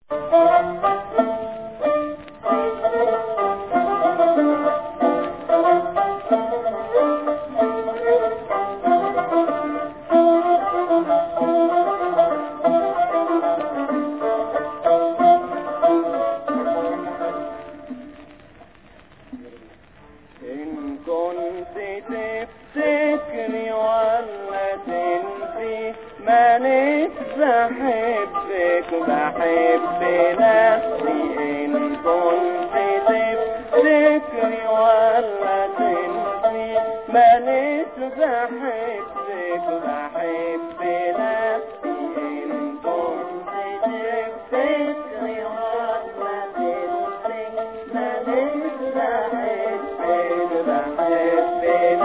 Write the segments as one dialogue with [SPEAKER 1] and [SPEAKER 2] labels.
[SPEAKER 1] إن كنت تفتكري ولا تنسي مانيش بحبك بحب نفسي إن كنت تفتكري ولا تنسي مانيش بحبك بحب نفسي إن كنت تفتكري ولا تنسي مانيش بحبك بحب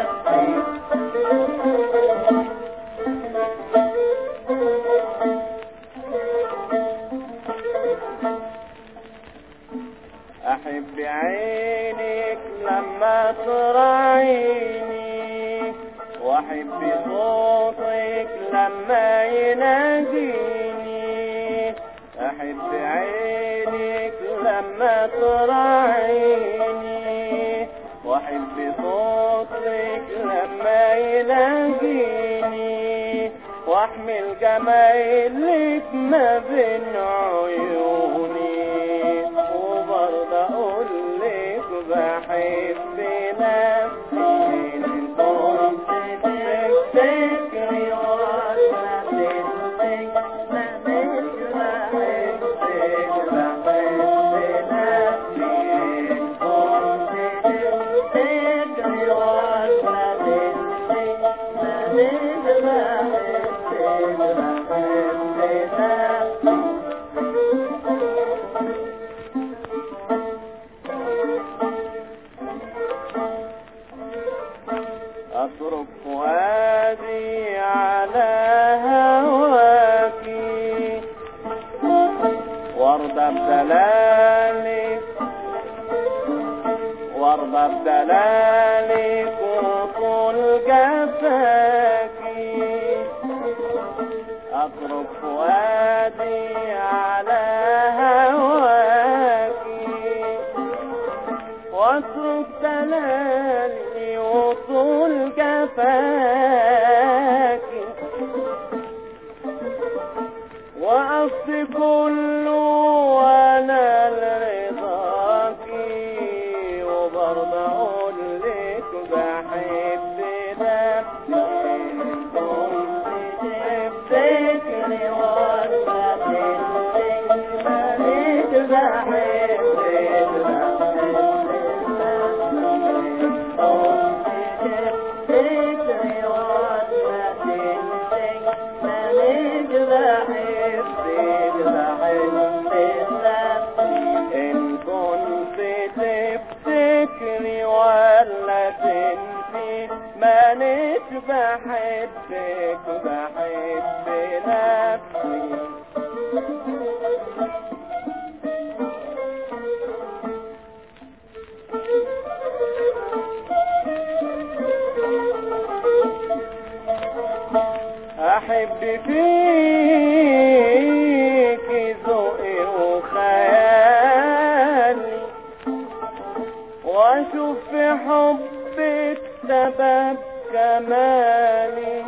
[SPEAKER 1] نفسي أحب عينك لما تراعيني وأحب صوتك لما يناديني أحب عينك لما تراعيني وأحب صوتك لما يناديني واحمل جمايلك ما بين عيوني وبرضه اقول لك بحب نفسي إن كنت تفتكري ولا تنسي ما مش بحبك بحب نفسي إن كنت تفتكري ولا تنسي ما مش بحبك بحب نفسي أترك فؤادي على هواكي وارضى بدلالك وارضى بدلالك وطول جفاكي أترك فؤادي على هواكي واترك دلالي وطول جفاك وأصل كله وانا لرضاكي وبرضه اقول لك بحب نفسي إن كنت تفتكري ولا تنسي مالك بحبك إن كنت تفتكري ولا تنسي مانيش بحبك بحب نفسي أحب فيك ذوقي وخيالي وأشوف في حبك سبب كمالي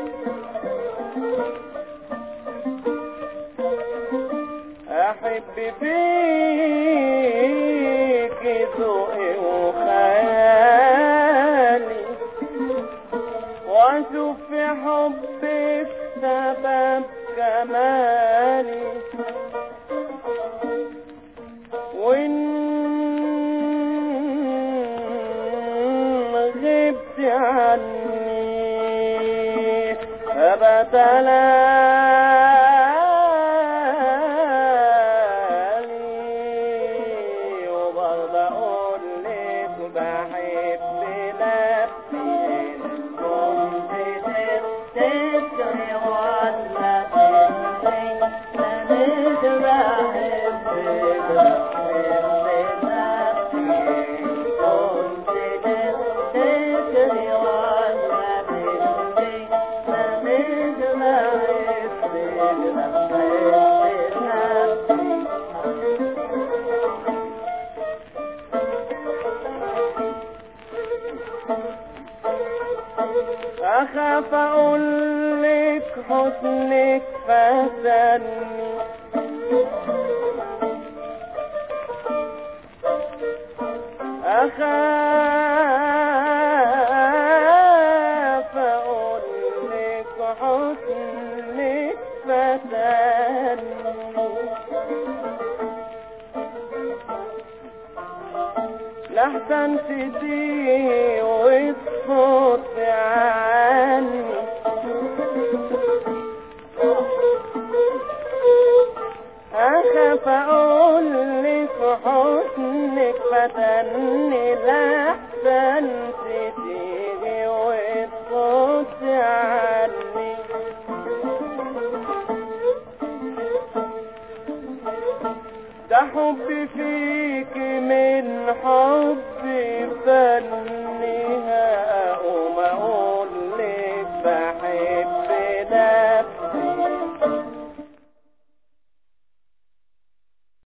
[SPEAKER 1] أحب فيك ذوقي وخيالي واشوف في حبك سبب كمالي وان غبت عني فبتلالي وبرضه اقول لك بحب نفسي إن كنت تفتكري ولا تنسي مانيش بحبك بحب نفسي إن كنت تفتكري ولا تنسي مانيش بحبك حسنك فتني أخاف أقول لك حسنك فتني لحسن تديه وتفوت عني أخاف أقول لك حسنك فتني لحسن تديه وتفوت عني ده حبي فيك من حبي فنها أقوم أقول لك بحب نفسي